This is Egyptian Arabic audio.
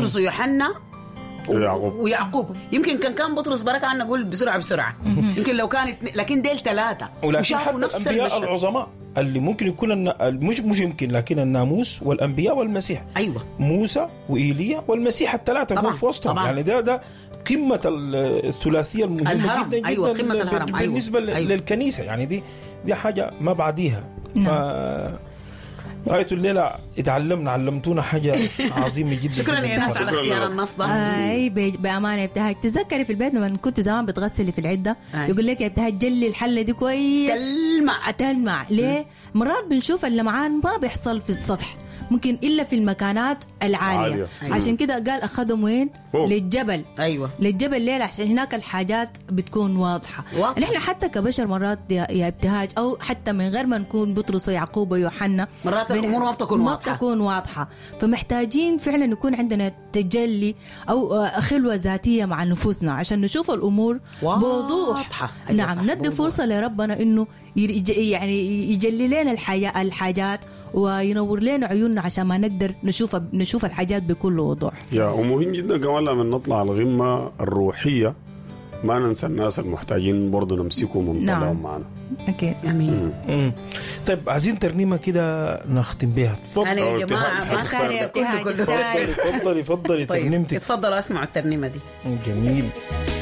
بطرس ويوحنا و- ويعقوب. ويعقوب يمكن كان كان بطرس بركه عنا نقول بسرعه بسرعه يمكن لو كان اتنين- لكن ديل ثلاثه ولكن وشافوا حتى نفس الانبياء المشهد العظماء اللي ممكن يكون النا... مش مش يمكن لكن الناموس والانبياء والمسيح ايوه موسى وايليا والمسيح الثلاثه طبعاً، هم في وسطهم طبعاً. يعني ده ده قمه ال- الثلاثيه المهمه الهرم، جدا جدا أيوة، قمة ل- الهرم، أيوة، بالنسبه ل- أيوة. للكنيسه يعني دي دي حاجه ما بعديها ف غاية الليلة اتعلمنا علمتونا حاجة عظيمة جدا شكرا جداً. يا ناس على شكراً اختيار لك. النص ده اي ب- بامانه يا ابتهاج تتذكري في البيت لما كنت زمان بتغسلي في العده أي. يقول لك يا ابتهاج جلي الحله دي كويس تلمع تلمع ليه؟ مرات بنشوف اللمعان ما بيحصل في السطح ممكن الا في المكانات العاليه عالية. أيوة. عشان كده قال اخذهم وين؟ فوق. للجبل ايوه للجبل ليه عشان هناك الحاجات بتكون واضحه واضحة. نحن حتى كبشر مرات يا, يا ابتهاج او حتى من غير ما نكون بطرس ويعقوب ويوحنا مرات بن- الأمور ما بتكون ما واضحة. بتكون واضحه فمحتاجين فعلا يكون عندنا تجلي او آه، خلوه ذاتيه مع نفوسنا عشان نشوف الامور واضحة. بوضوح أيوة صح، نعم ندي بوضوح. فرصه لربنا انه يج- يعني يجلي لنا الحياة الحاجات وينور لنا عيوننا عشان ما نقدر نشوف نشوف الحاجات بكل وضوح يا ومهم جدا كمان لما نطلع الغمة الروحية ما ننسى الناس المحتاجين برضه نمسكهم ونطلعهم نعم. معنا اكيد امين مم. طيب عايزين ترنيمة كده نختم بها تفضل انا يا أو جماعه اتهاج. ما خاري اتهاج، كله كله اتهاج. تفضلي تفضلي طيب ترنيمتك اتفضلوا اسمعوا الترنيمه دي جميل